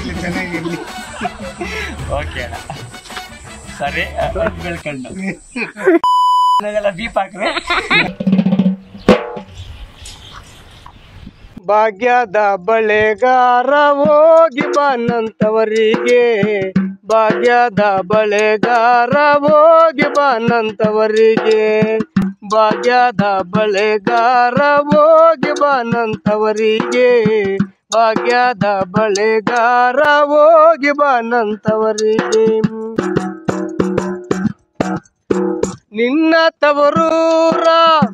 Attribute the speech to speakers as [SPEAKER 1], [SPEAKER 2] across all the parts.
[SPEAKER 1] ಚೆನ್ನಾಗಿರ್ಲಿ ಚೆನ್ನಾಗಿರ್ಲಿ
[SPEAKER 2] ಓಕೆ ಅಣ್ಣ ಸರಿ ಅದ್ ಬೆಳ್ಕೊಂಡು ಅದೆಲ್ಲ ದೀಪ ಹಾಕ್ರೆ
[SPEAKER 1] ಭಾಗ್ಯದ ಬಳೆಗಾರ ಹೋಗಿ ಬಾನಂತವರಿಗೆ ಭಾಗ್ಯದ ಬಳೆಗಾರ ಹೋಗಿ ಬಾನಂತವರಿಗೆ ಭಾಗ್ಯದ ಬಳೆಗಾರ ಹೋಗಿ ಬಾನಂತವರಿಗೆ ಭಾಗ್ಯದ ಬಳೆಗಾರ ಹೋಗಿ ಬಾನಂತವರಿಗೆ ನಿನ್ನ ತವರೂರ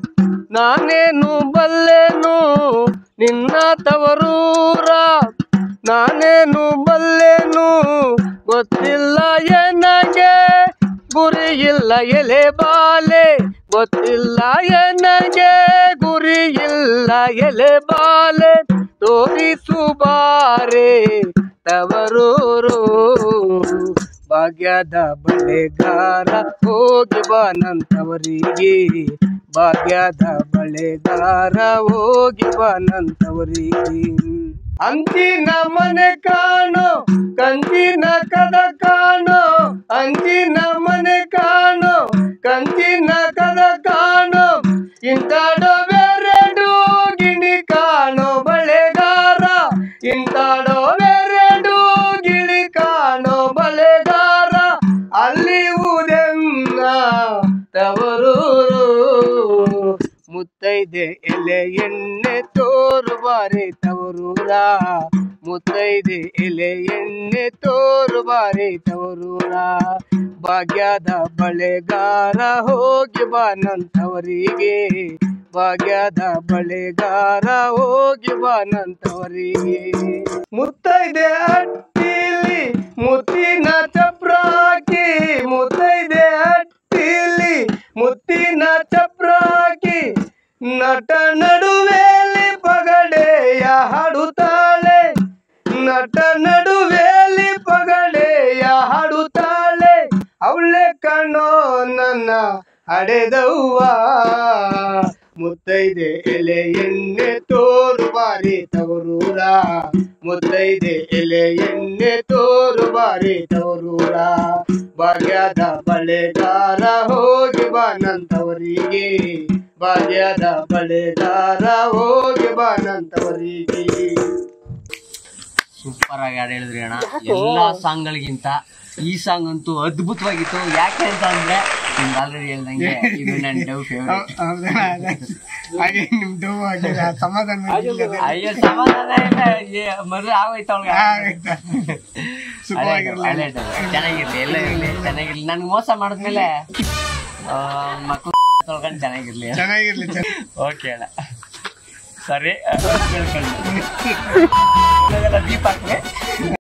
[SPEAKER 1] ನಾನೇನು ಬಲ್ಲೆನು ನಿನ್ನ ತವರೂರ ನಾನೇನು ಬಲ್ಲೆನು ಗೊತ್ತಿಲ್ಲ ನನಗೆ ಗುರಿ ಇಲ್ಲ ಎಲೆ ಬಾಲೆ ಗೊತ್ತಿಲ್ಲ ನನಗೆ ಗುರಿ ಇಲ್ಲ ಎಲೆ ಬಾಲೆ ತೋರಿಸು ಬಾರೆ ತವರೂರು ಭಾಗ್ಯದ ಬಳೆಗಾರ ಹೋಗಿ ಬಾನಂತವರಿಗೆ ಭಾಗ್ಯದ ಬಳೆಗಾರ ಹೋಗಿ ಬಾನಂತವರಿಗೆ ಅಂಚಿನ ಮನೆ ಕಾಣೋ ಕಂಚಿನ ಕದ ಕಾಣೋ ಅಂಚಿನ ಮನೆ ಕಾಣೋ ಕಂಚಿನ ಕದ ಕಾಣೋ ಇಂತಾಡೋ ಬೆರಡು ಗಿಣಿ ಕಾಣೋ ಬಳೆಗಾರ ಇಂತಾಡೋ ಬೆರಡು ಗಿಳಿ ಕಾಣೋ ಬಳೆಗಾರ ಅಲ್ಲಿ ಉದೆನ್ನ ತವರೂರು ಮುತ್ತೈದೆ ಎಲೆ ಎಣ್ಣೆ ತೋರು ಬಾರೆ ತವರೂರ ಮುತ್ತೈದೆ ಎಲೆ ಎಣ್ಣೆ ತೋರು ಬಾರೆ ತವರೂರ ಭಾಗ್ಯದ ಬಳೆಗಾರ ಹೋಗಿ ಬಾನಂತವರಿಗೆ ಭಾಗ್ಯದ ಬಳೆಗಾರ ಹೋಗಿ ಬಾನಂತವರಿಗೆ ಮುತ್ತೈದೆ ಅಟ್ಟಿಲಿ ಮುತ್ತಿನ ಚಪ್ರಾಕಿ ಮುತ್ತೈದೆ ಅಟ್ಟಿಲಿ ಮುತ್ತಿನ ಚಪ್ರಾಕಿ ನಟ ನಡುವೆಲಿ ಪಗಡೆಯ ಹಾಡುತ್ತಾಳೆ ನಟ ನಡುವೆಲಿ ಪಗಡೆಯ ಹಾಡುತ್ತಾಳೆ ಅವಳೆ ಕಣ್ಣೋ ನನ್ನ ಹಡೆದವ್ವ ಮುತ್ತೈದೆ ಎಲೆ ಎಣ್ಣೆ ತೋರು ಬಾರಿ ತವರೂರ ಮುತ್ತೈದೆ ಎಲೆ ಎಣ್ಣೆ ತೋರು ಬಾರಿ ತವರೂರ ಭಾಗ್ಯದ ಬಳೆಗಾರ ಹೋಗಿ ಬಾನಂತವರಿಗೆ ಭಾಗ್ಯದ ಬಳೆಗಾರ ಹೋಗಿ ಬಾನಂತವರಿಗೆ
[SPEAKER 2] ಸೂಪರ್ ಆಗಿ ಹಾಡು ಹೇಳಿದ್ರಿ ಅಣ್ಣ ಎಲ್ಲಾ ಸಾಂಗ್ ಗಳಿಗಿಂತ ಈ ಸಾಂಗ್ ಅಂತೂ ಅದ್ಭುತವಾಗಿತ್ತು ಯಾಕೆ ಅಂತ ಅಂದ್ರೆ ನಿಮ್ಗೆ ಆಲ್ರೆಡಿ ಹೇಳ್ದಂಗೆ ಇದು ನನ್ನ ಡವ್ ಫೇವ್ರೇಟ್
[SPEAKER 1] ಹಾಗೆ ನಿಮ್ದು ಹಾಗೆ ಸಮಾಧಾನ
[SPEAKER 2] ಅಯ್ಯೋ ಸಮಾಧಾನ ಇಲ್ಲ ಏ, ಮದುವೆ ಆಗೋಯ್ತು ಅವ್ಳಿಗೆ
[SPEAKER 1] ಸುಖವಾಗಿರ್ಲಿ
[SPEAKER 2] ಹಳೆ ಡವ್. ಚೆನ್ನಾಗಿರ್ಲಿ ಎಲ್ಲ ಇರ್ಲಿ ಚೆನ್ನಾಗಿರ್ಲಿ ನನ್ಗೆ ಮೋಸ ಮಾಡಿದ್ಮೇಲೆ ಆ, ಮಕ್ಳು ತೊಳ್ಕೊಂಡು ಚೆನ್ನಾಗಿರ್ಲಿ
[SPEAKER 1] ಚೆನ್ನಾಗಿರ್ಲಿ ಚೆನ್ನಾಗಿ
[SPEAKER 2] ಓಕೆ ಅಣ್ಣ ಸರಿ ಆ, ಕೇಳ್ಕೊಂಡು. ಇದೆಲ್ಲ ದೀಪ ಹಾಕ್ರೆ